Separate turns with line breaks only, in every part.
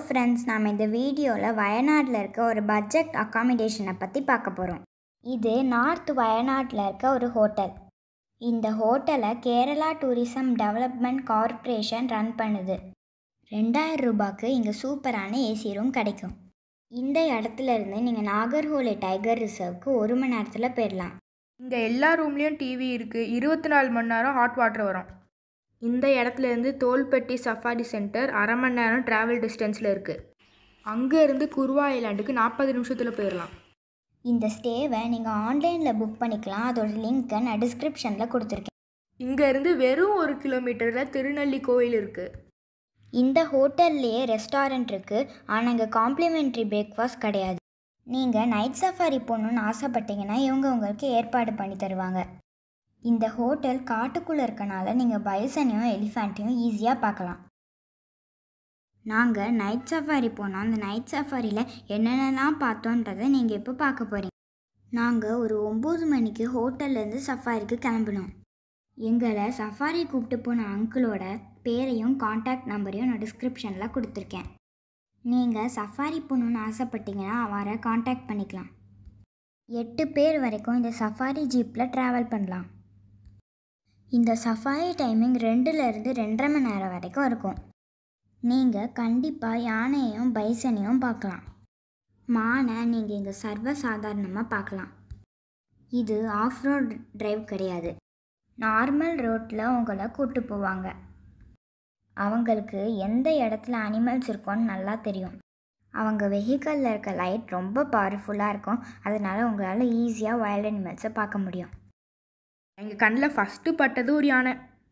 Friends நாம் இந்த வீடியோவில் வயநாட்டில் இருக்க ஒரு பட்ஜெட் அக்காமடேஷனை பற்றி பார்க்க போகிறோம் இது நார்த் வயநாட்டில் இருக்க ஒரு ஹோட்டல் இந்த ஹோட்டலை Kerala tourism development corporation run பண்ணுது ரெண்டாயிரம் ரூபாய்க்கு இங்கே சூப்பரான ஏசி ரூம் கிடைக்கும் இந்த இடத்துல இருந்து நீங்கள் நாகர்ஹோலி டைகர் ரிசர்வ்க்கு ஒரு மணி நேரத்தில் போயிடலாம்
இங்கே எல்லா ரூம்லேயும் டிவி இருக்குது இருபத்தி நாலு மணி நேரம் ஹாட் வாட்டர் வரும் இந்த இடத்துலேருந்து தோல்பட்டி சஃபாரி சென்டர் அரை மணி நேரம் ட்ராவல் டிஸ்டன்ஸில் இருக்குது அங்கேருந்து குருவா ஐலாண்டுக்கு நாற்பது நிமிஷத்தில் போயிடலாம்
இந்த ஸ்டேவை நீங்கள் ஆன்லைனில் புக் பண்ணிக்கலாம் அதோட லிங்க்கை நான் டிஸ்கிரிப்ஷனில் கொடுத்துருக்கேன்
இங்கேருந்து வெறும் ஒரு கிலோமீட்டரில் திருநெல்லி கோயில் இருக்குது
இந்த ஹோட்டல்லையே ரெஸ்டாரண்ட் இருக்குது ஆனால் இங்கே காம்ப்ளிமெண்ட்ரி பிரேக்ஃபாஸ்ட் கிடையாது நீங்கள் நைட் சஃபாரி போகணுன்னு ஆசைப்பட்டீங்கன்னா இவங்க உங்களுக்கு ஏற்பாடு பண்ணி தருவாங்க இந்த ஹோட்டல் காட்டுக்குள்ளே இருக்கனால நீங்கள் பைசனையும் எலிஃபண்ட்டையும் ஈஸியாக பார்க்கலாம் நாங்கள் நைட் சஃபாரி போனோம் அந்த நைட் சஃபாரியில் என்னென்னலாம் பார்த்தோன்றதை நீங்கள் இப்போ பார்க்க போகிறீங்க நாங்கள் ஒரு ஒம்பது மணிக்கு ஹோட்டல்லேருந்து சஃபாரிக்கு கிளம்பினோம் எங்களை சஃபாரி கூப்பிட்டு போன அங்கிளோட பேரையும் காண்டாக்ட் நம்பரையும் நான் டிஸ்கிரிப்ஷனில் கொடுத்துருக்கேன் நீங்கள் சஃபாரி போகணுன்னு ஆசைப்பட்டீங்கன்னா அவரை காண்டாக்ட் பண்ணிக்கலாம் எட்டு பேர் வரைக்கும் இந்த சஃபாரி ஜீப்பில் ட்ராவல் பண்ணலாம் இந்த சஃபாரி டைமிங் ரெண்டுலேருந்து ரெண்டரை மணி நேரம் வரைக்கும் இருக்கும் நீங்கள் கண்டிப்பாக யானையையும் பைசனையும் பார்க்கலாம் மானை நீங்கள் இங்கே சர்வ சாதாரணமாக பார்க்கலாம் இது ஆஃப் ரோட் டிரைவ் கிடையாது நார்மல் ரோட்டில் உங்களை கூட்டு போவாங்க அவங்களுக்கு எந்த இடத்துல அனிமல்ஸ் இருக்கோன்னு நல்லா தெரியும் அவங்க வெஹிக்கலில் இருக்க லைட் ரொம்ப பவர்ஃபுல்லாக இருக்கும் அதனால் உங்களால் ஈஸியாக வைல்ட் அனிமல்ஸை பார்க்க முடியும்
எங்கள் கண்ணில் ஃபஸ்ட்டு பட்டது ஒரு யானை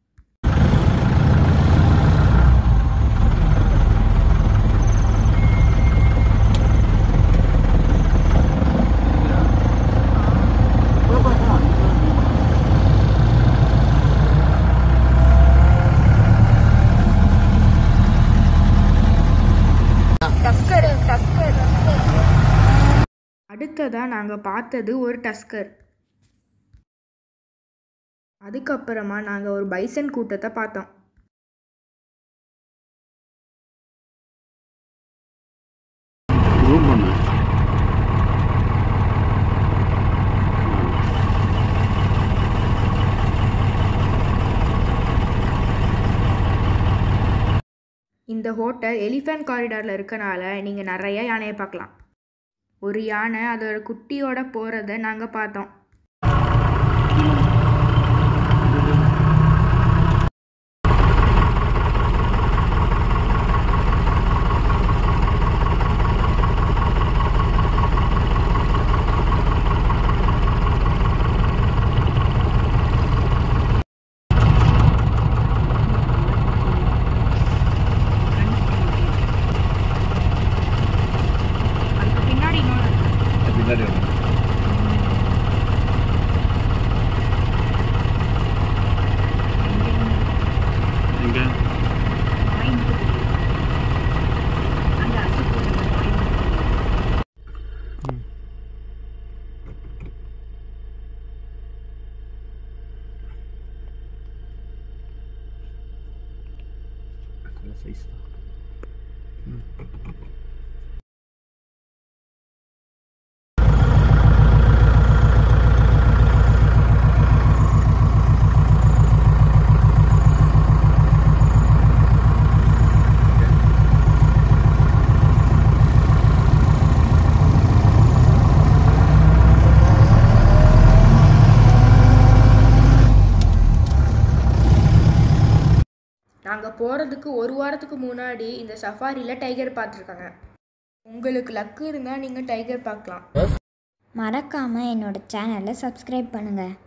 அடுத்ததாக நாங்கள் பார்த்தது ஒரு டஸ்கர் அதுக்கப்புறமா நாங்கள் ஒரு பைசன் கூட்டத்தை பார்த்தோம்
ரூம் பண்ணு
இந்த ஹோட்டல் எலிஃபண்ட் காரிடாரில் இருக்கனால நீங்கள் நிறைய யானையை பார்க்கலாம் ஒரு யானை அதோட குட்டியோட போகிறத நாங்கள் பார்த்தோம் அதுக்கு பின்னாடி இன்னொன்று இருக்கு.
பின்னாடி வந்து எங்க சைஸ் தான்
நாங்கள் போகிறதுக்கு ஒரு வாரத்துக்கு முன்னாடி இந்த சஃபாரியில் டைகர் பார்த்துருக்காங்க உங்களுக்கு லக்கு இருந்தால் நீங்கள் டைகர் பார்க்கலாம்
மறக்காமல் என்னோட சேனலை சப்ஸ்கிரைப் பண்ணுங்கள்